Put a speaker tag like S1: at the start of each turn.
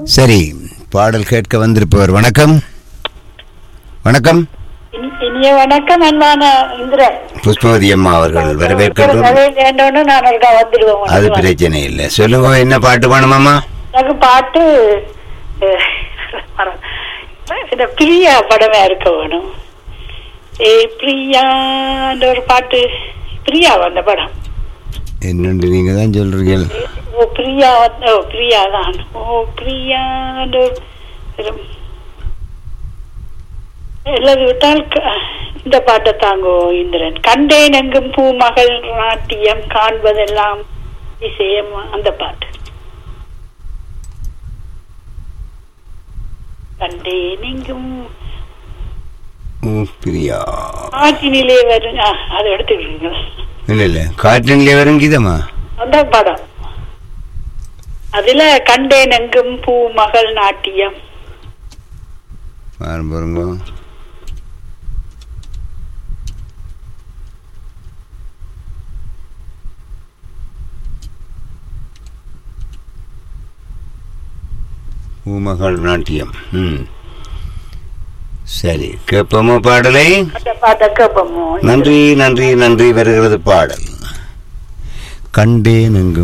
S1: சரி பாடல் கேட்க வந்திருப்பவர் வணக்கம் வணக்கம்
S2: இனி- இனிய வணக்கம் அன்பான இந்திரன்
S1: புஷ்பவதி அம்மா அவர்கள் வரவேற்கிறோம்
S2: வேண்டோன்னு நான் ஒருக்கா வந்துடுவேன்
S1: அது
S2: உங்களுக்கு.
S1: பிரச்சனை இல்லை சொல்லுங்க என்ன பாட்டு வேணுமாம்மா
S2: எனக்கு பாட்டு அஹ், மறந்து- இந்த பிரியா படமே இருக்க வேணும் ஏ பிரியான்ற ஒரு பாட்டு பிரியா அந்த படம்
S1: என்னண்டு நீங்க தான் சொல்றீங்க
S2: ஓ பிரியா வந்து- ஓ பிரியா தான் ஓ பிரியான்ற ஒரு ஒரு- எல்லாது விட்டால் க- இந்த பாட்டை தாங்கோ இந்திரன் கண்டேன் எங்கும் பூமகள் நாட்டியம் காண்பதெல்லாம் விஷயம் அந்த பாட்டு கண்டேன் எங்கும்
S1: ம், பிரியா
S2: ஆற்றினிலே வரும் ஆ, அதை எடுத்துக்கிறீங்க
S1: இல்ல இல்ல காற்றின்ல வரும் கீதமா
S2: அந்த படம் அதுல கண்டேன் எங்கும் பூமகள் நாட்டியம்
S1: பாருங்க பாருங்க பூமகள் நாட்டியம் ம் சரி கேட்போமா பாடலை
S2: அந்த பாட்டை கேட்போமோ
S1: நன்றி நன்றி நன்றி வருகிறது பாடல் கண்டேன் எங்கும்